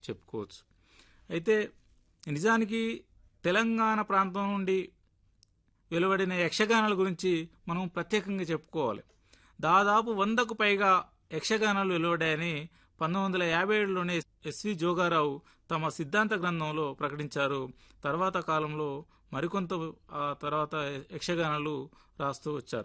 చెప్పుకోవచ్చు అయితే నిజానికి తెలంగాణ ప్రాంతం నుండి వెలువడిన యక్షగానాల గురించి మనం ప్రత్యేకంగా చెప్పుకోవాలి దాదాపు వందకు పైగా యక్షగానాలు వెలువడాయని పంతొమ్మిది వందల యాభై ఏడులోనే ఎస్వి జోగారావు తమ సిద్ధాంత గ్రంథంలో ప్రకటించారు తర్వాత కాలంలో మరికొంత ఆ తర్వాత యక్షగానాలు రాస్తూ వచ్చారు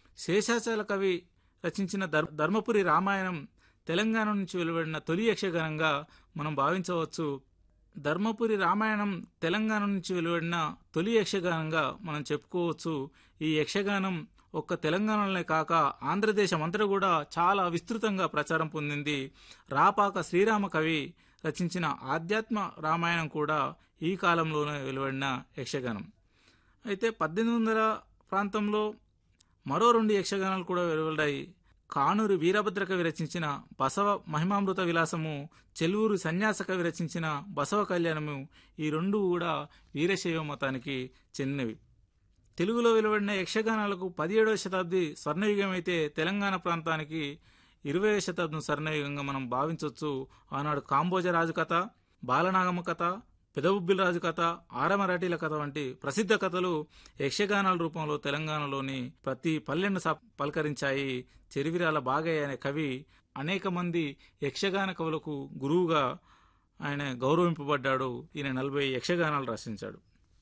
శేషాచల కవి రచించిన ధర్ ధర్మపురి రామాయణం తెలంగాణ నుంచి వెలువడిన తొలి యక్షగానంగా మనం భావించవచ్చు ధర్మపురి రామాయణం తెలంగాణ నుంచి వెలువడిన తొలి యక్షగానంగా మనం చెప్పుకోవచ్చు ఈ యక్షగానం ఒక్క తెలంగాణలోనే కాక ఆంధ్రదేశం అంతటా కూడా చాలా విస్తృతంగా ప్రచారం పొందింది రాపాక శ్రీరామ కవి రచించిన ఆధ్యాత్మ రామాయణం కూడా ఈ కాలంలోనే వెలువడిన యక్షగానం అయితే పద్దెనిమిది వందల ప్రాంతంలో మరో రెండు యక్షగానాలు కూడా వెలువడ్డాయి కానూరు వీరభద్ర కవి రచించిన బసవ మహిమామృత విలాసము చెల్లూరు సన్యాస కవి రచించిన బసవ కళ్యాణము ఈ రెండు కూడా వీరశైవ మతానికి చెందినవి తెలుగులో వెలువడిన యక్షగానాలకు పదిహేడవ శతాబ్ది స్వర్ణయుగం అయితే తెలంగాణ ప్రాంతానికి ఇరవై శతాబ్దం స్వర్ణయుగంగా మనం భావించవచ్చు ఆనాడు కాంబోజ రాజు కథ బాలనాగమ్మ కథ పెదబుబ్బిల రాజు కథ ఆరమరాఠీల కథ వంటి ప్రసిద్ధ కథలు యక్షగానాల రూపంలో తెలంగాణలోని ప్రతి పల్లెను స- పలకరించాయి చెరివిరాల బాగయ్య అనే కవి అనేక మంది యక్షగాన కవులకు గురువుగా ఆయన గౌరవింపబడ్డాడు ఈయన నలభై యక్షగానాలు రచించాడు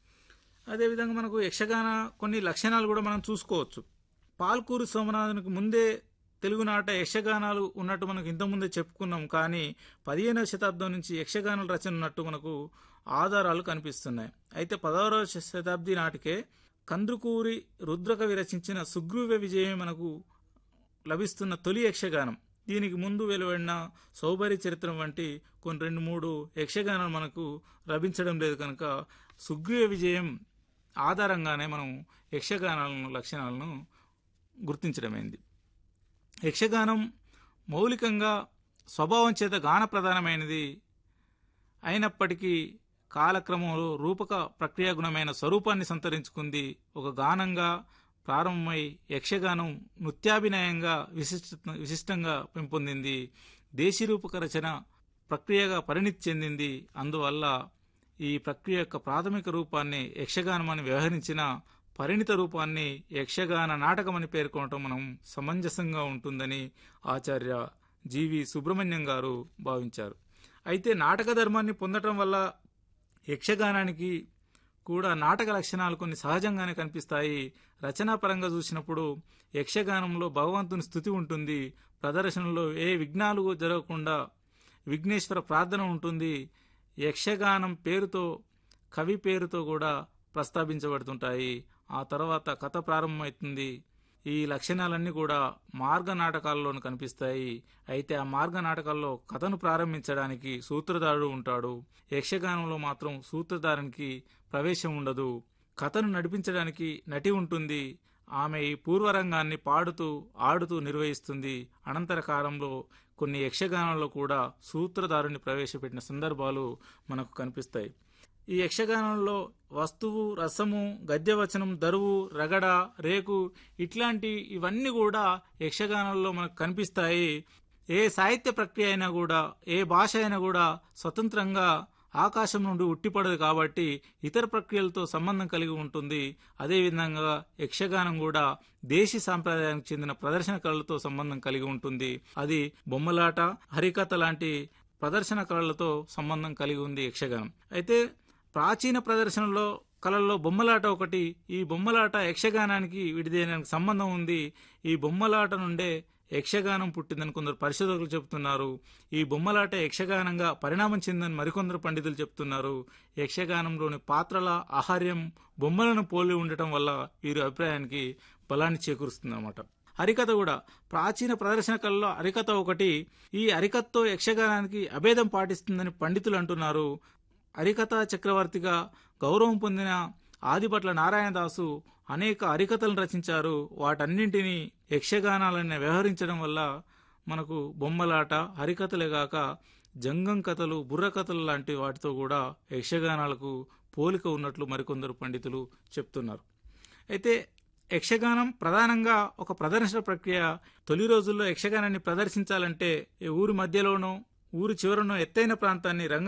అదేవిధంగా మనకు యక్షగాన కొన్ని లక్షణాలు కూడా మనం చూసుకోవచ్చు పాల్కూరు సోమనాథునికి ముందే తెలుగునాట యక్షగానాలు ఉన్నట్టు మనకు ఇంతకుముందే చెప్పుకున్నాం కానీ పదిహేనవ శతాబ్దం నుంచి యక్షగానాల రచన ఉన్నట్టు మనకు ఆధారాలు కనిపిస్తున్నాయి అయితే పదహారవ శతాబ్ది నాటికే కందుకూరి రుద్రకవి రచించిన సుగ్రీవ విజయం మనకు లభిస్తున్న తొలి యక్షగానం దీనికి ముందు వెలువడిన సౌభరి చరిత్రం వంటి కొన్ని రెండు మూడు యక్షగానాలు మనకు లభించడం లేదు కనుక సుగ్రీవ విజయం ఆధారంగానే మనం యక్షగానాలను లక్షణాలను గుర్తించడమైంది యక్షగానం మౌలికంగా స్వభావం చేత గాన ప్రధానమైనది అయినప్పటికీ కాలక్రమంలో రూపక ప్రక్రియాగుణమైన స్వరూపాన్ని సంతరించుకుంది ఒక గానంగా ప్రారంభమై యక్షగానం నృత్యాభినయంగా విశిష్ట విశిష్టంగా పెంపొందింది దేశీరూపక రచన ప్రక్రియగా పరిణితి చెందింది అందువల్ల ఈ ప్రక్రియ యొక్క ప్రాథమిక రూపాన్ని యక్షగానమని వ్యవహరించిన పరిణిత రూపాన్ని యక్షగాన నాటకమని పేర్కొనటం మనం సమంజసంగా ఉంటుందని ఆచార్య జీవి సుబ్రహ్మణ్యం గారు భావించారు అయితే నాటక ధర్మాన్ని పొందటం వల్ల యక్షగానానికి కూడా నాటక లక్షణాలు కొన్ని సహజంగానే కనిపిస్తాయి రచనాపరంగా చూసినప్పుడు యక్షగానంలో భగవంతుని స్థుతి ఉంటుంది ప్రదర్శనలో ఏ విఘ్నాలు జరగకుండా విఘ్నేశ్వర ప్రార్థన ఉంటుంది యక్షగానం పేరుతో కవి పేరుతో కూడా ప్రస్తావించబడుతుంటాయి ఆ తర్వాత కథ ప్రారంభమవుతుంది ఈ లక్షణాలన్నీ కూడా మార్గ నాటకాల్లోనూ కనిపిస్తాయి అయితే ఆ మార్గ నాటకాల్లో కథను ప్రారంభించడానికి సూత్రధారుడు ఉంటాడు యక్షగానంలో మాత్రం సూత్రధారునికి ప్రవేశం ఉండదు కథను నడిపించడానికి నటి ఉంటుంది ఆమె ఈ పూర్వరంగాన్ని పాడుతూ ఆడుతూ నిర్వహిస్తుంది అనంతర కాలంలో కొన్ని యక్షగానాల్లో కూడా సూత్రధారుని ప్రవేశపెట్టిన సందర్భాలు మనకు కనిపిస్తాయి ఈ యక్షగానంలో వస్తువు రసము గద్యవచనం దరువు రగడ రేకు ఇట్లాంటి ఇవన్నీ కూడా యక్షగానంలో మనకు కనిపిస్తాయి ఏ సాహిత్య ప్రక్రియ అయినా కూడా ఏ భాష అయినా కూడా స్వతంత్రంగా ఆకాశం నుండి ఉట్టిపడదు కాబట్టి ఇతర ప్రక్రియలతో సంబంధం కలిగి ఉంటుంది అదేవిధంగా యక్షగానం కూడా దేశీ సాంప్రదాయానికి చెందిన ప్రదర్శన కళలతో సంబంధం కలిగి ఉంటుంది అది బొమ్మలాట హరికథ లాంటి ప్రదర్శన కళలతో సంబంధం కలిగి ఉంది యక్షగానం అయితే ప్రాచీన ప్రదర్శనలో కళల్లో బొమ్మలాట ఒకటి ఈ బొమ్మలాట యక్షగానానికి విడిదేనానికి సంబంధం ఉంది ఈ బొమ్మలాట నుండే యక్షగానం పుట్టిందని కొందరు పరిశోధకులు చెబుతున్నారు ఈ బొమ్మలాట యక్షగానంగా పరిణామం చెందని మరికొందరు పండితులు చెప్తున్నారు యక్షగానంలోని పాత్రల ఆహార్యం బొమ్మలను పోలి ఉండటం వల్ల వీరి అభిప్రాయానికి బలాన్ని చేకూరుస్తుందన్నమాట హరికథ కూడా ప్రాచీన ప్రదర్శన కళలో హరికథ ఒకటి ఈ హరికథతో యక్షగానానికి అభేదం పాటిస్తుందని పండితులు అంటున్నారు హరికథ చక్రవర్తిగా గౌరవం పొందిన ఆదిపట్ల నారాయణదాసు అనేక హరికథలను రచించారు వాటన్నింటినీ యక్షగానాలని వ్యవహరించడం వల్ల మనకు బొమ్మలాట హరికథలే గాక జంగం కథలు బుర్ర కథలు లాంటి వాటితో కూడా యక్షగానాలకు పోలిక ఉన్నట్లు మరికొందరు పండితులు చెప్తున్నారు అయితే యక్షగానం ప్రధానంగా ఒక ప్రదర్శన ప్రక్రియ తొలి రోజుల్లో యక్షగానాన్ని ప్రదర్శించాలంటే ఈ ఊరి మధ్యలోనో ఊరి చివరన ఎత్తైన ప్రాంతాన్ని రంగ